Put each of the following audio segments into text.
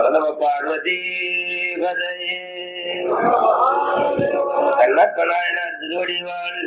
நம பார்வதி பதையே கண்ணப்பனாயன திருவடி வாழ்க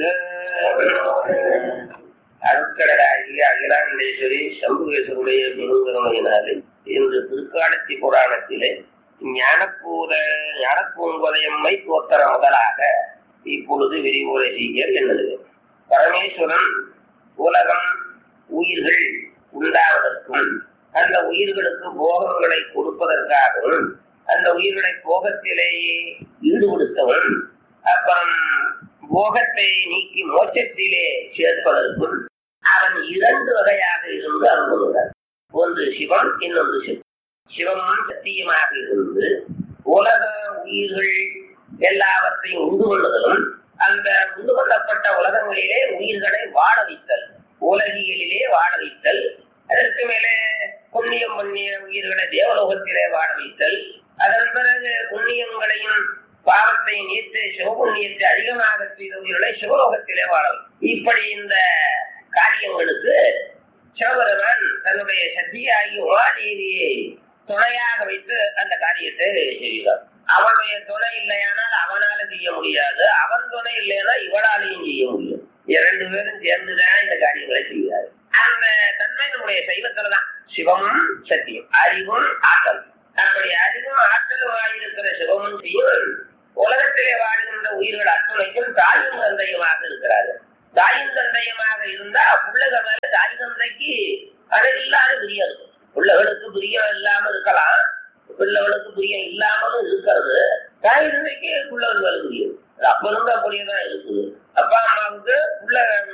அருட்கடலாகிய அகிலாண்டேஸ்வரி சம்புகேஸ்வருடைய பெருங்கருமையினாலே இன்று திருக்காலத்தி புராணத்திலே ஞானப்பூர ஞானப்பூங்கதையம்மை தோத்தர முதலாக இப்பொழுது விரிவுரை செய்ய என்னது பரமேஸ்வரன் உலகம் உயிர்கள் உண்டாவதற்கும் அந்த உயிர்களுக்கு போகங்களை கொடுப்பதற்காகவும் அந்த உயிர்களை போகத்திலேயே ஈடுபடுத்தவும் அப்புறம் போகத்தை நீக்கி மோட்சத்திலே சேர்ப்பதற்கும் அவன் இரண்டு வகையாக இருந்து அருள்கிறார் ஒன்று சிவம் இன்னொன்று சிவம் சிவமும் சத்தியமாக இருந்து உலக உயிர்கள் எல்லாவற்றையும் உண்டு கொள்ளுதலும் அந்த உண்டு கொள்ளப்பட்ட உலகங்களிலே உயிர்களை வாழ வைத்தல் உலகியலிலே வாழ வைத்தல் அதற்கு மேலே புண்ணியம் பண்ணிய உயிர்களை தேவலோகத்திலே வாழ வைத்தல் அதன் பிறகு புண்ணியங்களையும் பாவத்தை நீத்து சிவபுண்ணியத்தை அதிகமாக செய்த உயிர்களை சிவலோகத்திலே வாழ வைத்தல். இப்படி இந்த காரியங்களுக்கு சிவபெருமான் தன்னுடைய சக்தியாகி உமாதேவியை துணையாக வைத்து அந்த காரியத்தை செய்கிறார் அவனுடைய துணை இல்லையானால் அவனால செய்ய முடியாது அவன் துணை இல்லைன்னா இவளாலையும் செய்ய முடியும் இரண்டு பேரும் சேர்ந்துதான் இந்த காரியங்களை செய்கிறார் அந்த தன்மை நம்முடைய சைவத்துலதான் சிவமும் சத்தியம் அறிவும் ஆற்றல் அப்படி அறிவும் ஆற்றலுமாய் இருக்கிற சிவமும் செய்யும் உலகத்திலே வாழ்கின்ற உயிர்கள் அத்துணைக்கும் தாயும் தந்தையுமாக இருக்கிறார்கள் தாயும் தந்தையுமாக இருந்தா பிள்ளைகள் மேல தாய் தந்தைக்கு அளவில்லாத பிரியம் இருக்கும் பிள்ளைகளுக்கு பிரியம் இல்லாம இருக்கலாம் பிள்ளைகளுக்கு பிரியம் இல்லாமலும் இருக்கிறது தாய் தந்தைக்கு பிள்ளைகள் மேல பிரியம் அது அப்ப இருந்து அப்படியே தான் இருக்குது அப்பா அம்மாவுக்கு பிள்ளை